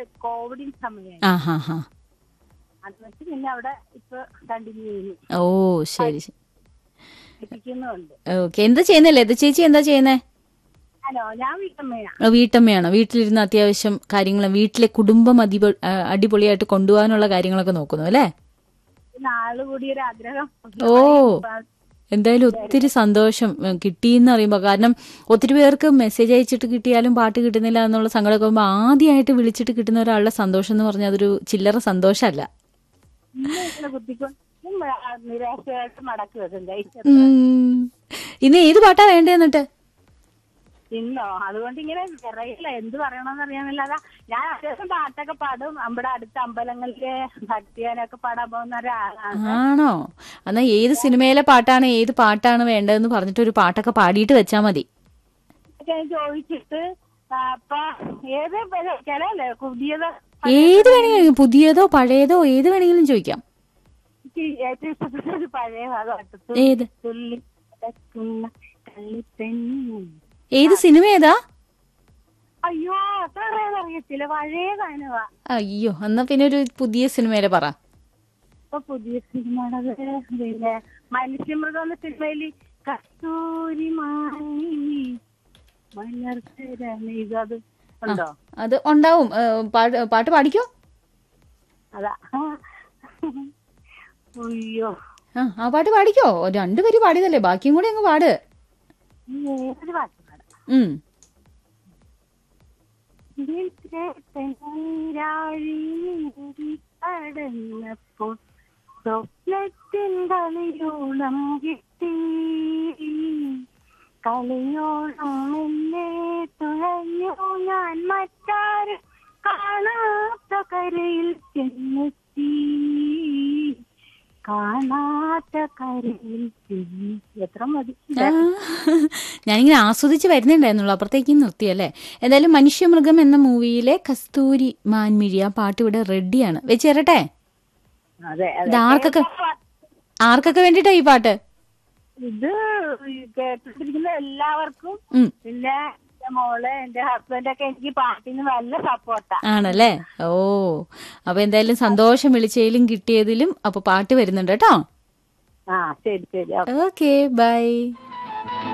കോവിഡിൻ സമയമായി ആ ഹാ ഹാ അത് വെച്ച് പിന്നെ അവിടെ ഇപ്പൊ കണ്ടിന്യൂ ചെയ്യുന്നു ഓ ശരി ശരി എത്തിക്കുന്നുണ്ട് ഓക്കെ എന്താ ചെയ്യുന്നേ ലത ചേച്ചി എന്താ ചെയ്യുന്നേ ഹലോ ഞാൻ വീട്ടമ്മയാ ആ, വീട്ടമ്മയാണോ വീട്ടിലിരുന്ന് അത്യാവശ്യം കാര്യങ്ങൾ വീട്ടിലെ കുടുംബം അടിപൊ ആ, അടിപൊളിയായിട്ട് കൊണ്ടുപോകാനുള്ള കാര്യങ്ങളൊക്കെ നോക്കുന്നു അല്ലേ നാള് കൂടി ഒരു ആഗ്രഹം ഓ എന്തായാലും ഒത്തിരി സന്തോഷം ഉം, കിട്ടിയെന്ന് അറിയുമ്പോൾ കാരണം ഒത്തിരി പേർക്ക് മെസ്സേജ് അയച്ചിട്ട് കിട്ടിയാലും പാട്ട് കിട്ടുന്നില്ല എന്നുള്ള സങ്കടമൊക്കെ ആകുമ്പോൾ ആദ്യമായിട്ട് വിളിച്ചിട്ട് കിട്ടുന്ന ഒരാളുടെ സന്തോഷം എന്ന് പറഞ്ഞാൽ അതൊരു ചില്ലറ സന്തോഷമല്ല ഇന്ന് ഇങ്ങനെ കുത്തിക്കൊണ്ട് നിരാശയായിട്ട് മടക്കി വെക്കണ്ടായി ഉം. ഇന്ന് ഏത് പാട്ടാ വേണ്ടേ എന്നിട്ട് ഇന്നോ അതുകൊണ്ട് ഇങ്ങനെ വിറയില്ല എന്ത് പറയണമെന്ന് അറിയാനില്ലാതെ ഞാൻ അത്യാവശ്യം പാട്ടൊക്കെ പാടും നമ്മുടെ അടുത്ത അമ്പലങ്ങളിലെ ഭക്തിയാനൊക്കെ പാടാൻ പോകുന്ന ഒരാളാണ് ആണോ എന്നാ ഏത് സിനിമയിലെ പാട്ടാണ് ഏത് പാട്ടാണ് വേണ്ടതെന്ന് പറഞ്ഞിട്ട് ഒരു പാട്ടൊക്കെ പാടിയിട്ട് വെച്ചാ മതി ഒക്കെ ഞാൻ ചോദിച്ചിട്ട് ആ, അപ്പൊ ഏത് ചിലല്ലേ പുതിയത് ഏത് വേണമെങ്കിലും പുതിയതോ പഴയതോ ഏത് വേണമെങ്കിലും ചോദിക്കാം എനിക്ക് ഏറ്റവും ഇഷ്ടപ്പെട്ട ഒരു പഴയ ഭാഗത്ത് ഏത് തുള്ളി കിടക്കുന്ന കള്ളിപ്പെണ്ണ് ഏത് സിനിമ ഏതാ അയ്യോ അത്ര അറിയത്തില്ല പഴയ ഗാനവാ അയ്യോ എന്നാ പിന്നെ ഒരു പുതിയ സിനിമയിലെ പറ ഇപ്പൊ പുതിയ സിനിമയുടെ പിന്നെ മനുഷ്യമൃഗം എന്ന സിനിമയില് കസ്തൂരി മാനി മലർത്തരാണ് ഇതത് ഉണ്ടോ അത് ഉണ്ടാവും ഏ, പാട്ട് പാട്ട് പാടിക്കോ അതാ അയ്യോ ആ ആ പാട്ട് പാടിക്കോ രണ്ടുപേര് പാടിയതല്ലേ ബാക്കിയും കൂടി അങ്ങ് പാട് ഏതൊരു പാട്ട് പാടാം ഉം കടന്നപ്പോൾ സ്വപ്നത്തിൻ കളിയോളം കിട്ടി കളിയോളം എന്നെ തുഴഞ്ഞു ഞാൻ മറ്റാരും കാണാത്ത കരയിൽ ചെന്നെത്തി കാണാത്ത കരയിൽ ചെന്നി എത്ര മതി ആ, ഞാനിങ്ങനെ ആസ്വദിച്ച് വരുന്നുണ്ടായിരുന്നുള്ളൂ അപ്പുറത്തേക്ക് നിർത്തിയല്ലേ എന്തായാലും മനുഷ്യമൃഗം എന്ന മൂവിയിലെ കസ്തൂരി മാൻമിഴി ആ പാട്ട് ഇവിടെ റെഡിയാണ് വെച്ചേരട്ടെ അതെ ഇത് ആർക്കൊക്കെ ആർക്കൊക്കെ വേണ്ടിയിട്ടാ ഈ പാട്ട് ഇത് കേട്ടിരിക്കുന്ന എല്ലാവർക്കും ഉം പിന്നെ എന്റെ മോള് എന്റെ ഹസ്ബൻഡ് ഒക്കെ എനിക്ക് പാട്ടിന് നല്ല സപ്പോർട്ടാ ആണല്ലേ ഓ അപ്പൊ എന്തായാലും സന്തോഷം വിളിച്ചതിലും കിട്ടിയതിലും അപ്പൊ പാട്ട് വരുന്നുണ്ട് കേട്ടോ ആ ശരി ശരി ഓക്കെ ബൈ